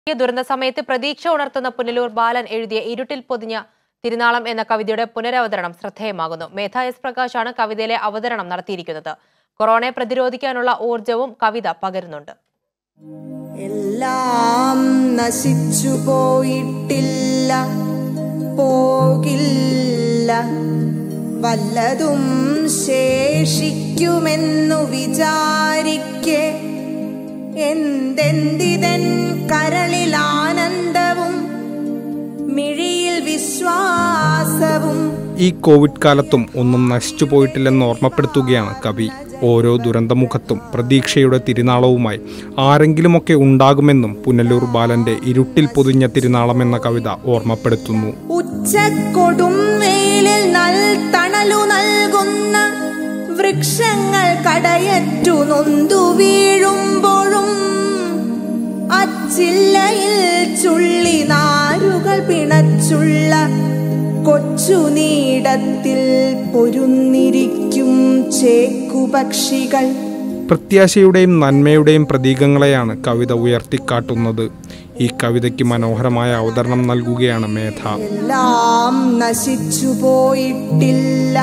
ഈ ദുരന്ത സമയത്ത് പ്രതീക്ഷ ഉണർത്തുന്ന പുനലൂർ ബാലൻ എഴുതിയ ഇരുട്ടിൽ പൊതിഞ്ഞ തിരുനാളം എന്ന കവിതയുടെ പുനരവതരണം ശ്രദ്ധേയമാകുന്നു മേധ എസ് പ്രകാശാണ് കവിതയിലെ അവതരണം നടത്തിയിരിക്കുന്നത് കൊറോണയെ പ്രതിരോധിക്കാനുള്ള ഊർജവും കവിത പകരുന്നുണ്ട് എല്ലാം നശിച്ചു പോയിട്ടില്ല പോകില്ല വല്ലതും ശേഷിക്കുമെന്നു വിചാരിക്കെ എന്തെന്തിതൻ കരളിൽ ആനന്ദവും മിഴിയിൽ വിശ്വാസവും ഈ കോവിഡ് കാലത്തും ഒന്നും നശിച്ചു പോയിട്ടില്ലെന്ന് ഓർമ്മപ്പെടുത്തുകയാണ് കവി ഓരോ ദുരന്തമുഖത്തും പ്രതീക്ഷയുടെ തിരുനാളവുമായി ആരെങ്കിലുമൊക്കെ ഉണ്ടാകുമെന്നും പുനലൂർ ബാലന്റെ ഇരുട്ടിൽ പൊതിഞ്ഞ തിരുനാളം എന്ന കവിത ഓർമ്മപ്പെടുത്തുന്നു ഉച്ചക്കൊടും വെയിലിൽ നൽ തണലു നൽകുന്ന വൃക്ഷങ്ങൾ കടയറ്റു നൊന്തു വീഴുമ്പോഴും അച്ചില്ലയിൽ ചുള്ളി നാരുകൾ പിണച്ചുള്ള കൊച്ചു നീടത്തിൽ പൊരുന്നിരിക്കും ചേക്കുപക്ഷികൾ പ്രത്യാശയുടെയും നന്മയുടെയും പ്രതീകങ്ങളെയാണ് കവിത ഉയർത്തിക്കാട്ടുന്നത് ഈ കവിതയ്ക്ക് മനോഹരമായ അവതരണം നൽകുകയാണ് മേധ എല്ലാം നശിച്ചു പോയിട്ടില്ല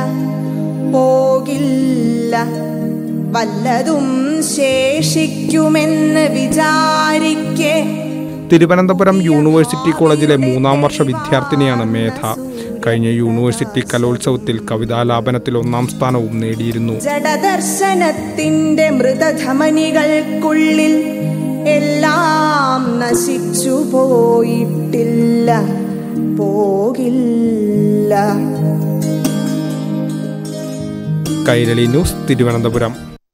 പോകില്ല വല്ലതും ശേഷിക്കുമെന്ന് വിചാരിക്കെ തിരുവനന്തപുരം യൂണിവേഴ്സിറ്റി കോളേജിലെ മൂന്നാം വർഷ വിദ്യാർത്ഥിനിയാണ് മേധ കഴിഞ്ഞ യൂണിവേഴ്സിറ്റി കലോത്സവത്തിൽ കവിതാലാപനത്തിൽ ഒന്നാം സ്ഥാനവും നേടിയിരുന്നു ജഡദർശനത്തിന്റെ മൃതധമനികൾക്കുള്ളിൽ എല്ലാം നശിച്ചു പോയിട്ടില്ല പോകില്ല കൈരളി ന്യൂസ് തിരുവനന്തപുരം